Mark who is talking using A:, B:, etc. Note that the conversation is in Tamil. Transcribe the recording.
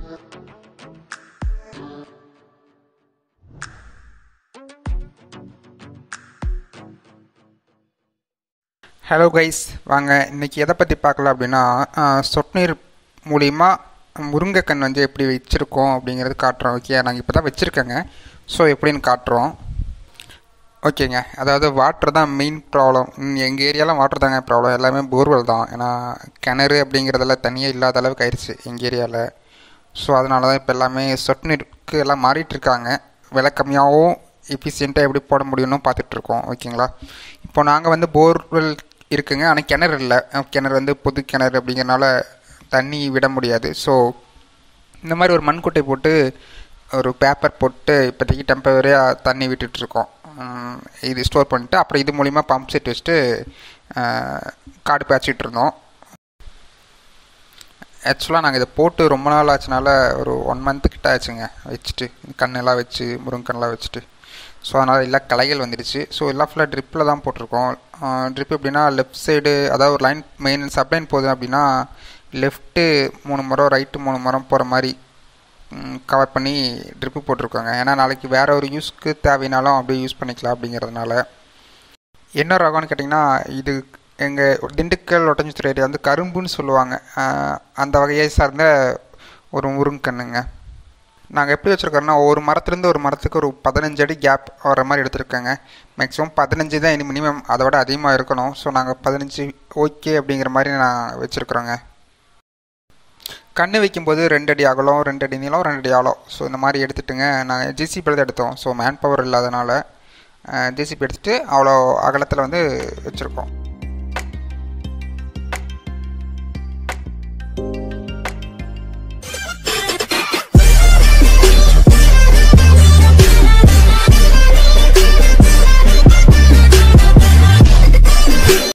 A: ஹலோ கைஸ் வாங்க இன்னைக்கு எதை பற்றி பார்க்கலாம் அப்படின்னா ஆஹ், சொட்டு நீர் மூலிமா முருங்கைக்கண் வந்து எப்படி வச்சுருக்கோம் அப்படிங்கிறது காட்டுறோம் ஓகே நாங்கள் இப்போ தான் வச்சுருக்கேங்க ஸோ எப்படின்னு காட்டுறோம் ஓகேங்க அதாவது வாட்டர் தான் மெயின் ப்ராப்ளம் எங்கள் ஏரியாலாம் வாட்டர் தாங்க ப்ராப்ளம் எல்லாமே போர்வெல் தான் ஏன்னா கிணறு அப்படிங்கிறதெல்லாம் தனியாக இல்லாத அளவுக்கு ஆயிடுச்சு எங்கள் ஏரியாவில் ஸோ அதனால தான் இப்போ எல்லாமே சொட்டு நீருக்கு எல்லாம் மாறிட்டு இருக்காங்க விலை கம்மியாகவும் எஃபிஷியண்ட்டாக எப்படி போட முடியும்னு பார்த்துட்ருக்கோம் ஓகேங்களா இப்போ நாங்கள் வந்து போர்வெல் இருக்குங்க ஆனால் கிணறு இல்லை கிணறு வந்து பொது கிணறு அப்படிங்கிறனால தண்ணி விட முடியாது ஸோ இந்த மாதிரி ஒரு மண்குட்டை போட்டு ஒரு பேப்பர் போட்டு இப்போதைக்கு டெம்பரரியாக தண்ணி விட்டுட்ருக்கோம் இது ஸ்டோர் பண்ணிட்டு அப்புறம் இது மூலிமா பம்ப் செட் வச்சுட்டு ஆஹ், காடு பாய்ச்சிட்டு இருந்தோம் ஆக்சுவலாக நாங்கள் இதை போட்டு ரொம்ப நாள் ஆச்சுனால ஒரு ஒன் மந்த் கிட்ட ஆச்சுங்க வச்சுட்டு கண்ணெல்லாம் வச்சு முருங்கண்ணெல்லாம் வச்சுட்டு ஸோ அதனால் எல்லா களைகள் வந்துடுச்சு ஸோ எல்லாம் ஃபுல்லாக ட்ரிப்பில் தான் போட்டிருக்கோம் ட்ரிப் எப்படின்னா லெஃப்ட் சைடு அதாவது ஒரு லைன் மெயின் சப்ளைன் போகுது அப்படின்னா லெஃப்ட்டு மூணு மரம் ரைட்டு மூணு மரம் போகிற மாதிரி கவர் பண்ணி ட்ரிப்பு போட்டிருக்கோங்க ஏன்னா நாளைக்கு வேற ஒரு யூஸ்க்கு தேவைனாலும் அப்படியே யூஸ் பண்ணிக்கலாம் அப்படிங்கிறதுனால என்ன ரகம்னு கேட்டிங்கன்னா இது எங்கள் திண்டுக்கல் ஒட்டஞ்சித்துறை ஏரியா வந்து கரும்புன்னு சொல்லுவாங்க ஆஹ் அந்த வகையை சார்ந்த ஒரு முருங்கன்னுங்க நாங்கள் எப்படி வச்சுருக்கோம்னா ஒரு மரத்துலேருந்து ஒரு மரத்துக்கு ஒரு பதினஞ்சு அடி கேப் வர மாதிரி எடுத்திருக்கேங்க மேக்ஸிமம் பதினஞ்சு தான் இனி மினிமம் அதை விட அதிகமாக இருக்கணும் ஸோ நாங்கள் பதினஞ்சு ஓகே அப்படிங்கிற மாதிரி நான் வச்சுருக்குறோங்க கண்ணு வைக்கும்போது ரெண்டு அடி அகலம் ரெண்டு அடி நீளம் ரெண்டு அடி ஆழம் ஸோ இந்த மாதிரி எடுத்துட்டுங்க நாங்கள் ஜிசிபியில் தான் எடுத்தோம் ஸோ மேன் பவர் இல்லாதனால ஜிசிபி எடுத்துகிட்டு அவ்வளோ அகலத்தில் வந்து வச்சுருக்கோம்